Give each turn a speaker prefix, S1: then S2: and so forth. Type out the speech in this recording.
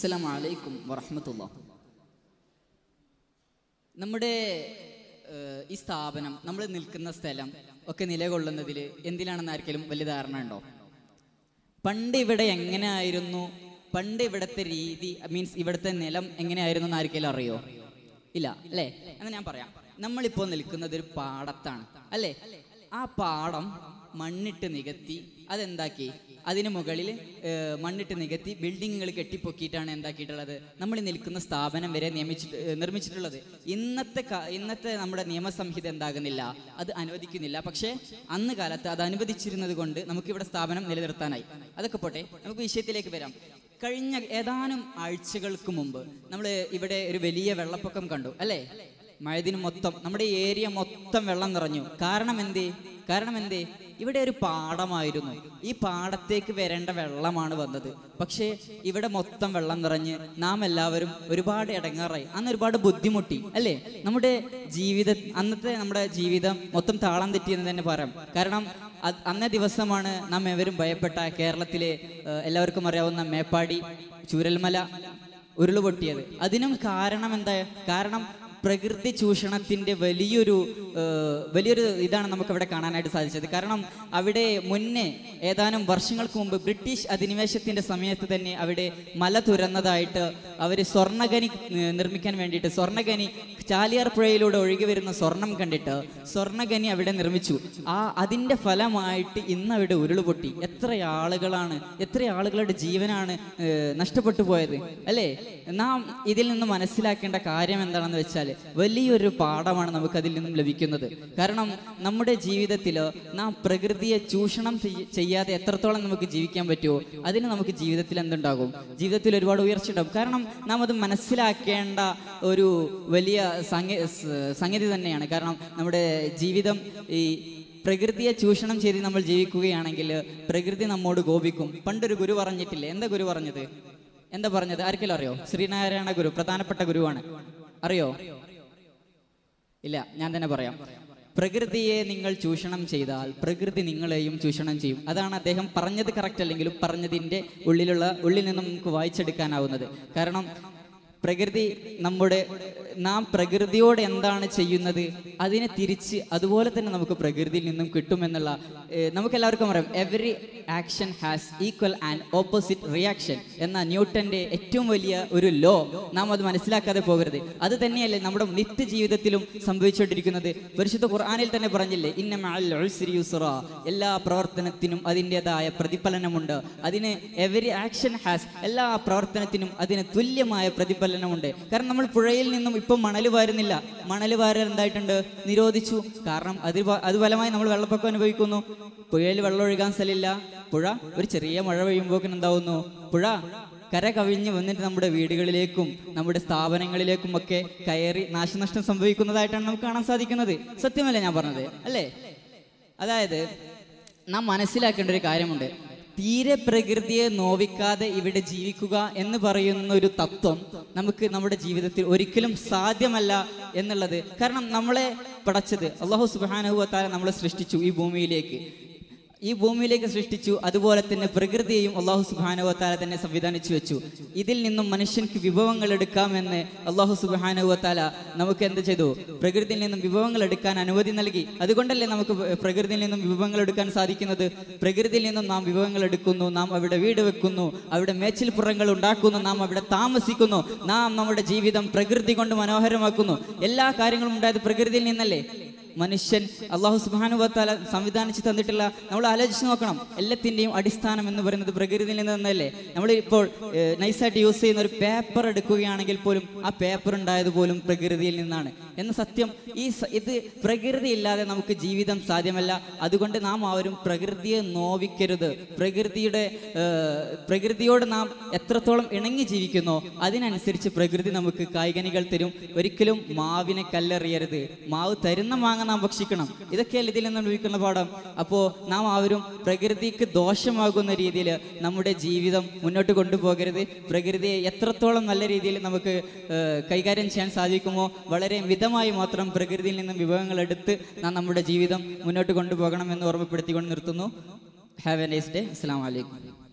S1: അസ്സലാമു അലൈക്കും വറഹമത്തുള്ള നമ്മുടെ ഏഹ്, ഈ സ്ഥാപനം നമ്മൾ നിൽക്കുന്ന സ്ഥലം ഒക്കെ നിലകൊള്ളുന്നതിൽ എന്തിനാണെന്ന് ആർക്കെങ്കിലും വലിയ ധാരണ ഉണ്ടോ പണ്ട് ഇവിടെ എങ്ങനെയായിരുന്നു പണ്ട് ഇവിടുത്തെ രീതി മീൻസ് ഇവിടുത്തെ നിലം എങ്ങനെയായിരുന്നു എന്ന് ആർക്കെങ്കിലും അറിയോ ഇല്ല അല്ലേ എന്ന് ഞാൻ പറയാം നമ്മളിപ്പോൾ നിൽക്കുന്നത് ഒരു പാടത്താണ് അല്ലേ ആ പാടം മണ്ണിട്ട് നികത്തി അതെന്താക്കി അതിന് മുകളിൽ ഏഹ്, മണ്ണിട്ട് നികത്തി ബിൽഡിങ്ങുകൾ കെട്ടിപ്പൊക്കിയിട്ടാണ് എന്താക്കിയിട്ടുള്ളത് നമ്മൾ ഈ നിൽക്കുന്ന സ്ഥാപനം വരെ നിയമിച്ചിട്ട് ഏഹ്, നിർമ്മിച്ചിട്ടുള്ളത് ഇന്നത്തെ കാ- ഇന്നത്തെ നമ്മുടെ നിയമസംഹിത എന്താകുന്നില്ല അത് അനുവദിക്കുന്നില്ല പക്ഷേ അന്ന് കാലത്ത് അത് അനുവദിച്ചിരുന്നത് കൊണ്ട് നമുക്ക് ഇവിടെ സ്ഥാപനം നിലനിർത്താനായി അതൊക്കെ പോട്ടെ നമുക്ക് വിഷയത്തിലേക്ക് വരാം കഴിഞ്ഞ ഏതാനും ആഴ്ചകൾക്ക് മുമ്പ് നമ്മൾ ഇവിടെ ഒരു വലിയ വെള്ളപ്പൊക്കം കണ്ടു അല്ലേ മഴദിന് മൊത്തം നമ്മുടെ ഈ ഏരിയ മൊത്തം വെള്ളം നിറഞ്ഞു കാരണം എന്തേ കാരണം എന്തേ ഇവിടെ ഒരു പാടമായിരുന്നു ഈ പാടത്തേക്ക് വരേണ്ട വെള്ളമാണ് വന്നത് പക്ഷേ ഇവിടെ മൊത്തം വെള്ളം നിറഞ്ഞ് നാം എല്ലാവരും ഒരുപാട് ഇടങ്ങാറായി അന്ന് ഒരുപാട് ബുദ്ധിമുട്ടി അല്ലേ നമ്മുടെ ജീവിത അന്നത്തെ നമ്മുടെ ജീവിതം മൊത്തം താളം തെറ്റിയെന്ന് തന്നെ പറയാം കാരണം അത് അന്നേ ദിവസമാണ് നാം ഏവരും ഭയപ്പെട്ട കേരളത്തിലെ ഏഹ്, എല്ലാവർക്കും അറിയാവുന്ന മേപ്പാടി ചൂരൽമല ഉരുളുപൊട്ടിയത് അതിനും കാരണം എന്താ കാരണം പ്രകൃതി ചൂഷണത്തിന്റെ വലിയൊരു ഏഹ്, വലിയൊരു ഇതാണ് നമുക്ക് ഇവിടെ കാണാനായിട്ട് സാധിച്ചത് കാരണം അവിടെ മുന്നേ ഏതാനും വർഷങ്ങൾക്ക് മുമ്പ് ബ്രിട്ടീഷ് അധിനിവേശത്തിന്റെ സമയത്ത് തന്നെ അവിടെ മല തുരന്നതായിട്ട് അവർ സ്വർണ്ണഖനി ഏഹ്, നിർമ്മിക്കാൻ വേണ്ടിയിട്ട് സ്വർണ്ണഖനി ചാലിയാർ പുഴയിലൂടെ ഒഴുകി വരുന്ന സ്വർണം കണ്ടിട്ട് സ്വർണ്ണഖനി അവിടെ നിർമ്മിച്ചു ആ അതിന്റെ ഫലമായിട്ട് ഇന്ന് അവിടെ ഉരുളുപൊട്ടി എത്ര ആളുകളാണ് എത്ര ആളുകളുടെ ജീവനാണ് ഏഹ്, നഷ്ടപ്പെട്ടു പോയത് അല്ലേ നാം ഇതിൽ നിന്ന് മനസ്സിലാക്കേണ്ട കാര്യം എന്താണെന്ന് വെച്ചാൽ വലിയൊരു പാഠമാണ് നമുക്ക് അതിൽ നിന്നും ലഭിക്കുന്നത് കാരണം നമ്മുടെ ജീവിതത്തിൽ നാം പ്രകൃതിയെ ചൂഷണം ചെയ്യ- ചെയ്യാതെ എത്രത്തോളം നമുക്ക് ജീവിക്കാൻ പറ്റുമോ അതിന് നമുക്ക് ജീവിതത്തിൽ എന്തുണ്ടാകും ജീവിതത്തിൽ ഒരുപാട് ഉയർച്ച ഉണ്ടാകും കാരണം നാം അത് മനസ്സിലാക്കേണ്ട ഒരു വലിയ സംഗ- സ- സംഗതി തന്നെയാണ് കാരണം നമ്മുടെ ജീവിതം ഈ പ്രകൃതിയെ ചൂഷണം ചെയ്ത് നമ്മൾ ജീവിക്കുകയാണെങ്കിൽ പ്രകൃതി നമ്മോട് കോപിക്കും പണ്ടൊരു ഗുരു പറഞ്ഞിട്ടില്ലേ എന്താ ഗുരു പറഞ്ഞത് എന്താ പറഞ്ഞത് ആർക്കെങ്കിലും അറിയോ ശ്രീനാരായണ ഗുരു പ്രധാനപ്പെട്ട ഗുരുവാണ് അറിയോ ഇല്ല ഞാൻ തന്നെ പറയാം പ്രകൃതിയെ നിങ്ങൾ ചൂഷണം ചെയ്താൽ പ്രകൃതി നിങ്ങളെയും ചൂഷണം ചെയ്യും അതാണ് അദ്ദേഹം പറഞ്ഞത് കറക്റ്റ് അല്ലെങ്കിലും പറഞ്ഞതിൻ്റെ ഉള്ളിലുള്ള ഉള്ളിൽ നിന്നും നമുക്ക് വായിച്ചെടുക്കാനാവുന്നത് കാരണം പ്രകൃതി നമ്മുടെ നാം പ്രകൃതിയോട് എന്താണ് ചെയ്യുന്നത് അതിനെ തിരിച്ച് അതുപോലെ തന്നെ നമുക്ക് പ്രകൃതിയിൽ നിന്നും കിട്ടുമെന്നുള്ള ഏഹ്, നമുക്കെല്ലാവർക്കും അറിയാം every action has equal and opposite reaction എന്ന ന്യൂട്ടന്റെ ഏറ്റവും വലിയ ഒരു ലോ നാം അത് മനസ്സിലാക്കാതെ പോകരുത് അത് തന്നെയല്ലേ നമ്മുടെ നിത്യജീവിതത്തിലും സംഭവിച്ചുകൊണ്ടിരിക്കുന്നത് പരിശുദ്ധ ഖുർആനിൽ തന്നെ പറഞ്ഞില്ലേ ഇന്ന മഅൽ ഉസ്രി യുസ്റ എല്ലാ പ്രവർത്തനത്തിനും അതിൻ്റെതായ പ്രതിഫലനമുണ്ട് അതിന് എവരി ആക്ഷൻ ഹാസ് എല്ലാ പ്രവർത്തനത്തിനും അതിന് തുല്യമായ പ്രതിഫലനമുണ്ട് കാരണം നമ്മൾ പുഴയിൽ നിന്നും ഇപ്പം മണൽ വാരുന്നില്ല മണൽ വാരൽ എന്തായിട്ടുണ്ട് നിരോധിച്ചു കാരണം അത് ഫ- അത് ഫലമായി നമ്മൾ വെള്ളപ്പൊക്കം അനുഭവിക്കുന്നു പുഴയിൽ വെള്ളം ഒഴുകാൻ സ്ഥലമില്ല പുഴ ഒരു ചെറിയ മഴ പെയ്യുമ്പോൾ എന്താവുന്നു പുഴ കര കവിഞ്ഞ് വന്നിട്ട് നമ്മുടെ വീടുകളിലേക്കും നമ്മുടെ സ്ഥാപനങ്ങളിലേക്കും ഒക്കെ കയറി നാശനഷ്ടം സംഭവിക്കുന്നതായിട്ടാണ് നമുക്ക് കാണാൻ സാധിക്കുന്നത് സത്യമല്ലേ ഞാൻ പറഞ്ഞത് അല്ലേ അതായത് നാം മനസ്സിലാക്കേണ്ട ഒരു കാര്യമുണ്ട് തീരെ പ്രകൃതിയെ നോവിക്കാതെ ഇവിടെ ജീവിക്കുക എന്ന് പറയുന്ന ഒരു തത്വം നമുക്ക് നമ്മുടെ ജീവിതത്തിൽ ഒരിക്കലും സാധ്യമല്ല എന്നുള്ളത് കാരണം നമ്മളെ പടച്ചത് അള്ളാഹു സുബാനുഭവത്താല നമ്മളെ സൃഷ്ടിച്ചു ഈ ഭൂമിയിലേക്ക് ഈ ഭൂമിയിലേക്ക് സൃഷ്ടിച്ചു അതുപോലെ തന്നെ പ്രകൃതിയെയും അള്ളാഹു സുബാനുവത്താല തന്നെ സംവിധാനിച്ചു വെച്ചു ഇതിൽ നിന്നും മനുഷ്യൻക്ക് വിഭവങ്ങൾ എടുക്കാമെന്ന് അള്ളാഹു സുബാനുവത്താല നമുക്ക് എന്ത് ചെയ്തു പ്രകൃതിയിൽ നിന്നും വിഭവങ്ങൾ എടുക്കാൻ അനുമതി നൽകി അതുകൊണ്ടല്ലേ നമുക്ക് പ്രകൃതിയിൽ നിന്നും വിഭവങ്ങൾ എടുക്കാൻ സാധിക്കുന്നത് പ്രകൃതിയിൽ നിന്നും നാം വിഭവങ്ങൾ എടുക്കുന്നു നാം അവിടെ വീട് വെക്കുന്നു അവിടെ മേച്ചിൽപ്പുറങ്ങൾ ഉണ്ടാക്കുന്നു നാം അവിടെ താമസിക്കുന്നു നാം നമ്മുടെ ജീവിതം പ്രകൃതി കൊണ്ട് മനോഹരമാക്കുന്നു എല്ലാ കാര്യങ്ങളും ഉണ്ടായത് പ്രകൃതിയിൽ നിന്നല്ലേ മനുഷ്യൻ അള്ളാഹു സുബാനുവത്താല സംവിധാനിച്ച് തന്നിട്ടുള്ള നമ്മൾ ആലോചിച്ച് നോക്കണം എല്ലാത്തിൻ്റെയും അടിസ്ഥാനം എന്ന് പറയുന്നത് പ്രകൃതിയിൽ നിന്ന് തന്നല്ലേ നമ്മൾ ഇപ്പോൾ നൈസായിട്ട് യൂസ് ചെയ്യുന്ന ഒരു പേപ്പർ എടുക്കുകയാണെങ്കിൽ പോലും ആ പേപ്പർ ഉണ്ടായത് പോലും പ്രകൃതിയിൽ നിന്നാണ് എന്ന സത്യം ഈ സ- ഇത് പ്രകൃതി ഇല്ലാതെ നമുക്ക് ജീവിതം സാധ്യമല്ല അതുകൊണ്ട് നാം ആരും പ്രകൃതിയെ നോവിക്കരുത് പ്രകൃതിയുടെ ഏഹ്, പ്രകൃതിയോട് നാം എത്രത്തോളം ഇണങ്ങി ജീവിക്കുന്നോ അതിനനുസരിച്ച് പ്രകൃതി നമുക്ക് കായികനികൾ തരും ഒരിക്കലും മാവിനെ കല്ലെറിയരുത് മാവ് തരുന്ന മാങ്ങ നാം ഭക്ഷിക്കണം ഇതൊക്കെയല്ല ഇതിൽ നിന്ന് ലഭിക്കുന്ന പാഠം അപ്പോൾ നാം ആവരും പ്രകൃതിക്ക് ദോഷമാകുന്ന രീതിയിൽ നമ്മുടെ ജീവിതം മുന്നോട്ട് കൊണ്ടുപോകരുത് പ്രകൃതിയെ എത്രത്തോളം നല്ല രീതിയിൽ നമുക്ക് ഏഹ്, കൈകാര്യം ചെയ്യാൻ സാധിക്കുമോ വളരെ മിതമായി മാത്രം പ്രകൃതിയിൽ നിന്നും വിഭവങ്ങൾ എടുത്ത് നാം നമ്മുടെ ജീവിതം മുന്നോട്ട് കൊണ്ടുപോകണം എന്ന് ഓർമ്മപ്പെടുത്തിക്കൊണ്ട് നിർത്തുന്നു ഹാവ് എ നൈസ് ഡേ അസ്സാം വലൈക്കും